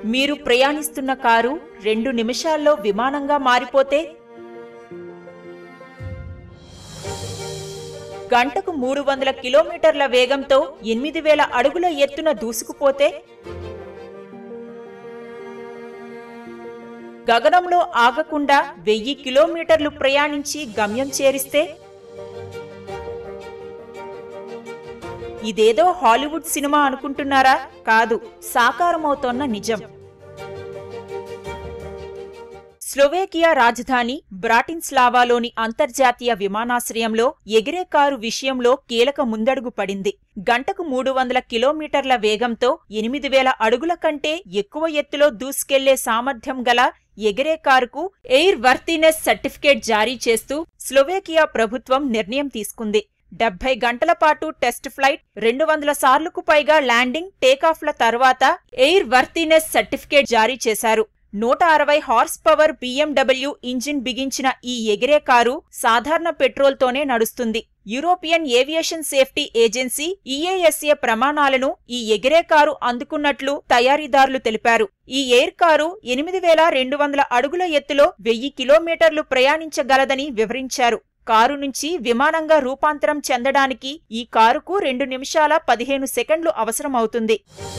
మీరు ప్రయాణిస్తున్న కారు రెండు నిమిషాల్లో విమానంగా మారిపోతే గంటకు మూడు వందల కిలోమీటర్ల వేగంతో ఎనిమిది వేల అడుగుల ఎత్తున దూసుకుపోతే గగనంలో ఆగకుండా వెయ్యి కిలోమీటర్లు ప్రయాణించి గమ్యం చేరిస్తే ఇదేదో హాలీవుడ్ సినిమా అనుకుంటున్నారా కాదు సాకారమవుతోన్న నిజం స్లోవేకియా రాజధాని బ్రాటిన్స్లావాలోని అంతర్జాతీయ విమానాశ్రయంలో ఎగిరే కారు విషయంలో కీలక ముందడుగు పడింది గంటకు మూడు వందల కిలోమీటర్ల వేగంతో ఎనిమిది వేల అడుగుల కంటే ఎక్కువ ఎత్తులో దూసుకెళ్లే సామర్థ్యం గల ఎగిరే కారుకు ఎయిర్ వర్తీనెస్ సర్టిఫికేట్ జారీ చేస్తూ స్లోవేకియా ప్రభుత్వం నిర్ణయం తీసుకుంది డెబ్బై గంటల పాటు టెస్ట్ ఫ్లైట్ రెండు వందల సార్లుకు పైగా ల్యాండింగ్ టేకాఫ్ల తర్వాత ఎయిర్ వర్తీనెస్ సర్టిఫికేట్ జారీ చేశారు నూట అరవై హార్స్ పవర్ బీఎండబ్ల్యూ ఇంజిన్ బిగించిన ఈ ఎగిరే కారు సాధారణ పెట్రోల్తోనే నడుస్తుంది European aviation safety agency EASA ప్రమాణాలను ఈ ఎగిరే కారు అందుకున్నట్లు తయారీదారులు తెలిపారు ఈ ఎయిర్ కారు ఎనిమిది వేల రెండు వందల అడుగుల ఎత్తులో వెయ్యి కిలోమీటర్లు ప్రయాణించగలదని వివరించారు కారు నుంచి విమానంగా రూపాంతరం చెందడానికి ఈ కారుకు రెండు నిమిషాల పదిహేను సెకండ్లు అవసరమవుతుంది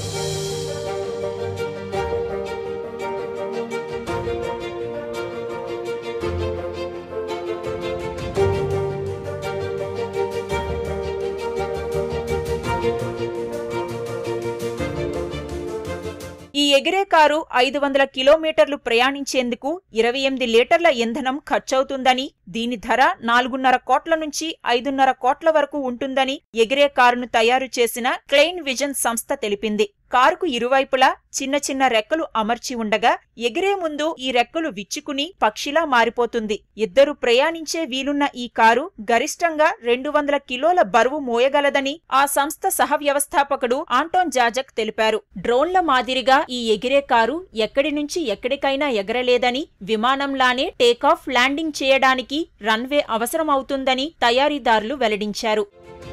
ఈ ఎగిరే కారు ఐదు వందల కిలోమీటర్లు ప్రయాణించేందుకు ఇరవై ఎనిమిది లీటర్ల ఇంధనం ఖర్చవుతుందని దీని ధర నాలుగున్నర కోట్ల నుంచి ఐదున్నర కోట్ల వరకు ఉంటుందని ఎగిరే కారును తయారు చేసిన క్లెయిన్ విజన్ సంస్థ తెలిపింది కారుకు ఇరువైపులా చిన్న చిన్న రెక్కలు అమర్చి ఉండగా ఎగిరే ముందు ఈ రెక్కలు విచ్చుకుని పక్షిలా మారిపోతుంది ఇద్దరు ప్రయాణించే వీలున్న ఈ కారు గరిష్టంగా రెండు వందల కిలోల బరువు మోయగలదని ఆ సంస్థ సహ వ్యవస్థాపకుడు ఆంటోన్ జాజక్ తెలిపారు డ్రోన్ల మాదిరిగా ఈ ఎగిరే కారు ఎక్కడి నుంచి ఎక్కడికైనా ఎగరలేదని విమానంలానే టేకాఫ్ ల్యాండింగ్ చేయడానికి రన్వే అవసరమవుతుందని తయారీదారులు వెల్లడించారు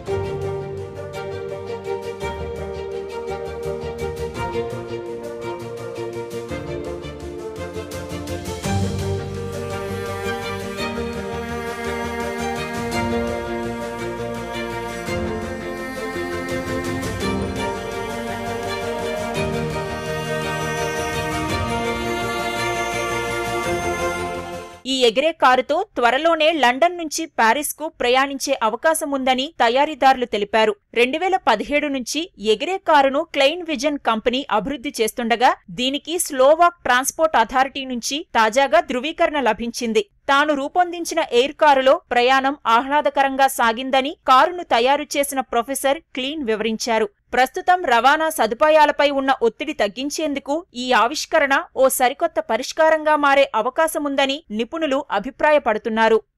ఈ ఎగిరే కారుతో త్వరలోనే లండన్ నుంచి ప్యారిస్ కు ప్రయాణించే అవకాశం ఉందని తయారీదారులు తెలిపారు రెండు వేల పదిహేడు నుంచి ఎగిరే కారును క్లెయిన్ విజన్ కంపెనీ అభివృద్ధి చేస్తుండగా దీనికి స్లోవాక్ ట్రాన్స్పోర్ట్ అథారిటీ నుంచి తాజాగా ధృవీకరణ లభించింది తాను రూపొందించిన ఎయిర్ కారులో ప్రయాణం ఆహ్లాదకరంగా సాగిందని కారును తయారు చేసిన ప్రొఫెసర్ క్లీన్ వివరించారు ప్రస్తుతం రవాణా సదుపాయాలపై ఉన్న ఒత్తిడి తగ్గించేందుకు ఈ ఆవిష్కరణ ఓ సరికొత్త పరిష్కారంగా మారే అవకాశముందని నిపుణులు అభిప్రాయపడుతున్నారు